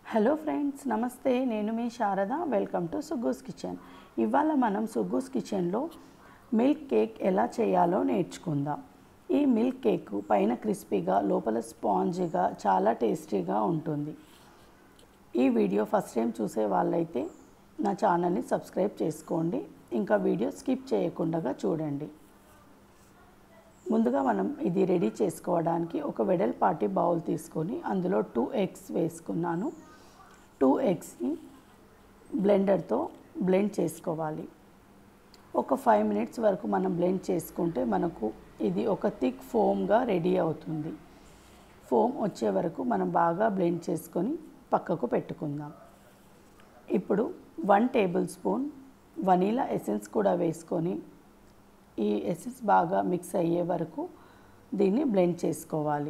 hello friends నమస్తే నేను మీ Sharada welcome to Suggus kitchen ఇవాళ మనం సుగ్గూస్ కిచెన్లో మిల్క్ కేక్ ఎలా చేయాలో నేర్చుకుందాం ఈ మిల్క్ కేక్ పైన క్రిస్పీగా లోపల స్పాంజీగా చాలా టేస్టీగా ఉంటుంది ఈ వీడియో ఫస్ట్ టైం చూసే వాళ్ళైతే నా ఛానల్ని సబ్స్క్రైబ్ చేసుకోండి ఇంకా వీడియో స్కిప్ చేయకుండా చూడండి ముందుగా మనం ఇది రెడీ చేసుకోవడానికి ఒక వెడల్పాటి బౌల్ తీసుకొని అందులో టూ ఎగ్స్ వేసుకున్నాను టూ ఎగ్స్ని బ్లెండర్తో బ్లెండ్ చేసుకోవాలి ఒక ఫైవ్ మినిట్స్ వరకు మనం బ్లెండ్ చేసుకుంటే మనకు ఇది ఒక థిక్ ఫోమ్గా రెడీ అవుతుంది ఫోమ్ వచ్చే వరకు మనం బాగా బ్లెండ్ చేసుకొని పక్కకు పెట్టుకుందాం ఇప్పుడు one tablespoon vanilla essence కూడా వేసుకొని ఈ ఎసెన్స్ బాగా మిక్స్ అయ్యే వరకు దీన్ని బ్లెండ్ చేసుకోవాలి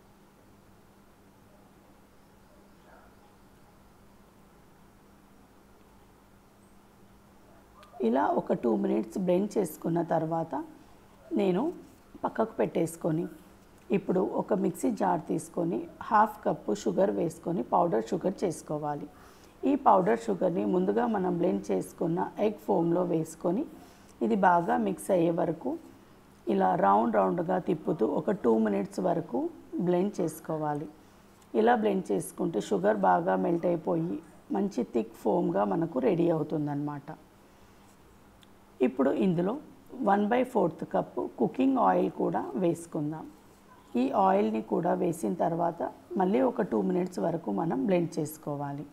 ఇలా ఒక టూ మినిట్స్ బ్లెండ్ చేసుకున్న తర్వాత నేను పక్కకు పెట్టేసుకొని ఇప్పుడు ఒక మిక్సీ జార్ తీసుకొని హాఫ్ కప్పు షుగర్ వేసుకొని పౌడర్ షుగర్ చేసుకోవాలి ఈ పౌడర్ షుగర్ని ముందుగా మనం బ్లెండ్ చేసుకున్న ఎగ్ ఫోమ్లో వేసుకొని ఇది బాగా మిక్స్ అయ్యే వరకు ఇలా రౌండ్ రౌండ్గా తిప్పుతూ ఒక టూ మినిట్స్ వరకు బ్లెండ్ చేసుకోవాలి ఇలా బ్లెండ్ చేసుకుంటే షుగర్ బాగా మెల్ట్ అయిపోయి మంచి థిక్ ఫోమ్గా మనకు రెడీ అవుతుందన్నమాట ఇప్పుడు ఇందులో one by fourth cup cooking oil కూడా వేసుకుందాం ఈ ఆయిల్ని కూడా వేసిన తర్వాత మళ్ళీ ఒక టూ మినిట్స్ వరకు మనం బ్లెండ్ చేసుకోవాలి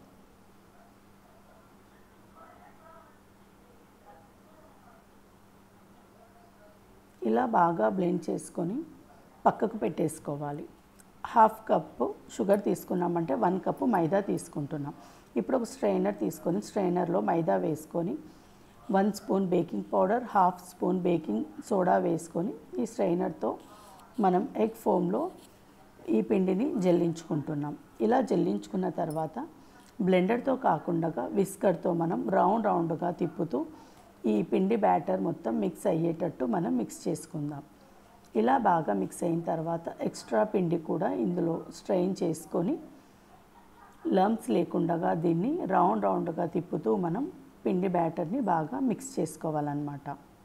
ఇలా బాగా బ్లెండ్ చేసుకొని పక్కకు పెట్టేసుకోవాలి హాఫ్ కప్పు షుగర్ తీసుకున్నామంటే వన్ కప్పు మైదా తీసుకుంటున్నాం ఇప్పుడు ఒక స్ట్రైనర్ తీసుకొని స్ట్రైనర్లో మైదా వేసుకొని one spoon baking powder half spoon baking soda వేసుకొని ఈ స్ట్రైనర్తో మనం ఎగ్ ఫోమ్లో ఈ పిండిని జల్లించుకుంటున్నాం ఇలా జల్లించుకున్న తర్వాత బ్లెండర్తో కాకుండా విస్కర్తో మనం రౌండ్ రౌండ్గా తిప్పుతూ ఈ పిండి బ్యాటర్ మొత్తం మిక్స్ అయ్యేటట్టు మనం మిక్స్ చేసుకుందాం ఇలా బాగా మిక్స్ అయిన తర్వాత ఎక్స్ట్రా పిండి కూడా ఇందులో స్ట్రెయిన్ చేసుకొని లమ్స్ లేకుండా దీన్ని రౌండ్ రౌండ్గా తిప్పుతూ మనం పిండి బ్యాటర్ని బాగా మిక్స్ చేసుకోవాలన్నమాట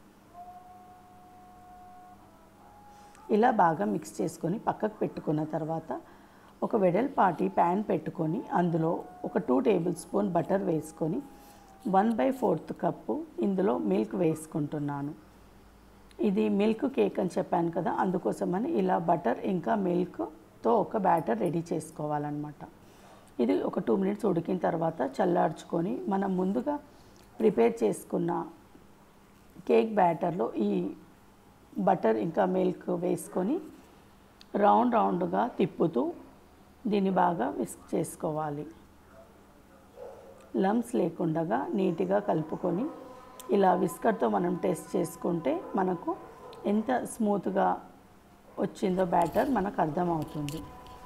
ఇలా బాగా మిక్స్ చేసుకొని పక్కకు పెట్టుకున్న తర్వాత ఒక వెడల్పాటి ప్యాన్ పెట్టుకొని అందులో ఒక టూ టేబుల్ స్పూన్ బటర్ వేసుకొని వన్ బై ఫోర్త్ కప్పు ఇందులో మిల్క్ వేసుకుంటున్నాను ఇది మిల్క్ కేక్ అని చెప్పాను కదా అందుకోసమని ఇలా బటర్ ఇంకా మిల్క్తో ఒక బ్యాటర్ రెడీ చేసుకోవాలన్నమాట ఇది ఒక టూ మినిట్స్ ఉడికిన తర్వాత చల్లార్చుకొని మనం ముందుగా ప్రిపేర్ చేసుకున్న కేక్ బ్యాటర్లో ఈ బటర్ ఇంకా మిల్క్ వేసుకొని రౌండ్ రౌండ్గా తిప్పుతూ దీన్ని బాగా విస్క్ చేసుకోవాలి లమ్స్ లేకుండా నీట్గా కలుపుకొని ఇలా విస్కర్తో మనం టెస్ట్ చేసుకుంటే మనకు ఎంత స్మూత్గా వచ్చిందో బ్యాటర్ మనకు అర్థమవుతుంది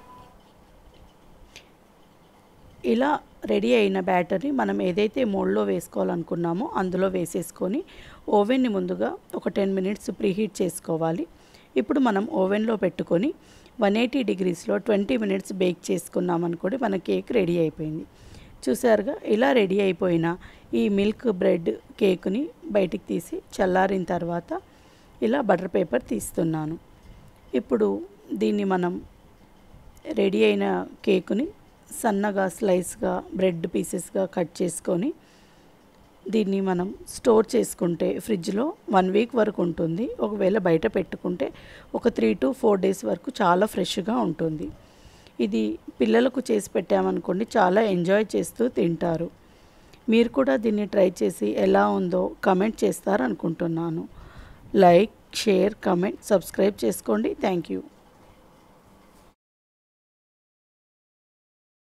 ఇలా రెడీ అయిన బ్యాటర్ని మనం ఏదైతే మోల్డ్లో వేసుకోవాలనుకున్నామో అందులో వేసేసుకొని ఓవెన్ని ముందుగా ఒక టెన్ మినిట్స్ ప్రీహీట్ చేసుకోవాలి ఇప్పుడు మనం ఓవెన్లో పెట్టుకొని వన్ ఎయిటీ డిగ్రీస్లో ట్వంటీ మినిట్స్ బేక్ చేసుకున్నాం అనుకోండి మన కేక్ రెడీ అయిపోయింది చూసారుగా ఇలా రెడీ అయిపోయిన ఈ మిల్క్ బ్రెడ్ కేక్ని బయటికి తీసి చల్లారిన తర్వాత ఇలా బటర్ పేపర్ తీస్తున్నాను ఇప్పుడు దీన్ని మనం రెడీ అయిన కేకుని సన్నగా స్లైస్గా బ్రెడ్ పీసెస్గా కట్ చేసుకొని దీన్ని మనం స్టోర్ చేసుకుంటే ఫ్రిడ్జ్లో వన్ వీక్ వరకు ఉంటుంది ఒకవేళ బయట పెట్టుకుంటే ఒక త్రీ టు ఫోర్ డేస్ వరకు చాలా ఫ్రెష్గా ఉంటుంది ఇది పిల్లలకు చేసి పెట్టామనుకోండి చాలా ఎంజాయ్ చేస్తూ తింటారు మీరు కూడా దీన్ని ట్రై చేసి ఎలా ఉందో కమెంట్ చేస్తారనుకుంటున్నాను లైక్ షేర్ కమెంట్ సబ్స్క్రైబ్ చేసుకోండి థ్యాంక్ యూ